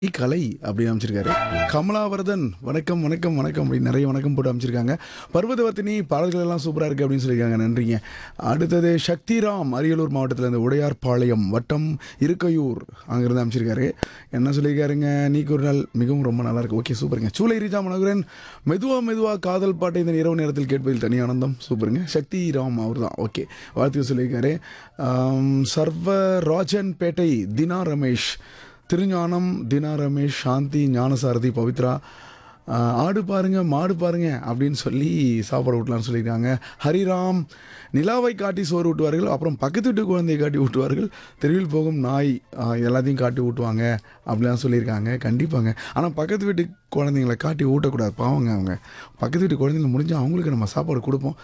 கலை அப்படி அமைச்சிருக்காரு கமலாவரதன் வணக்கம் வணக்கம் வணக்கம் அப்படி நிறைய வணக்கம் போட்டு அமைச்சிருக்காங்க பர்வதவர்த்தினி பாடல்கள் எல்லாம் சூப்பராக இருக்குது அப்படின்னு சொல்லியிருக்காங்க நன்றிங்க அடுத்தது சக்திராம் அரியலூர் மாவட்டத்தில் இந்த உடையார்பாளையம் வட்டம் இருக்கையூர் அங்கிருந்து அமைச்சிருக்காரு என்ன சொல்லியிருக்காருங்க நீக்கு ஒரு நாள் மிகவும் ரொம்ப நல்லா இருக்கு ஓகே சூப்பருங்க சூலை ரீஜா மனோகரன் மெதுவா மெதுவா காதல் பாட்டை இந்த இரவு நேரத்தில் கேட்பதில் தனி ஆனந்தம் சூப்பருங்க சக்தி ராம் அவர் தான் ஓகே வாழ்த்து சொல்லியிருக்காரு ஆம், சர்வ ராஜன் பேட்டை தினா ரமேஷ் திருஞானம் தினா ரமேஷ் சாந்தி ஞானசாரதி பவித்ரா ஆஹ், ஆடு பாருங்க மாடு பாருங்க அப்படின்னு சொல்லி சாப்பாடு ஊட்டலாம்னு சொல்லியிருக்காங்க ஹரிராம் நிலாவை காட்டி சோறு ஊட்டுவார்கள் அப்புறம் பக்கத்து வீட்டு குழந்தையை காட்டி ஊட்டுவார்கள் தெருவில் போகும் நாய் ஆஹ், எல்லாத்தையும் காட்டி ஊட்டுவாங்க அப்படிலாம் சொல்லியிருக்காங்க கண்டிப்பாங்க ஆனால் பக்கத்து வீட்டு குழந்தைங்களை காட்டி ஊட்டக்கூடாது பாவங்க அவங்க பக்கத்து வீட்டு குழந்தைங்க முடிஞ்சால் அவங்களுக்கு நம்ம சாப்பாடு கொடுப்போம்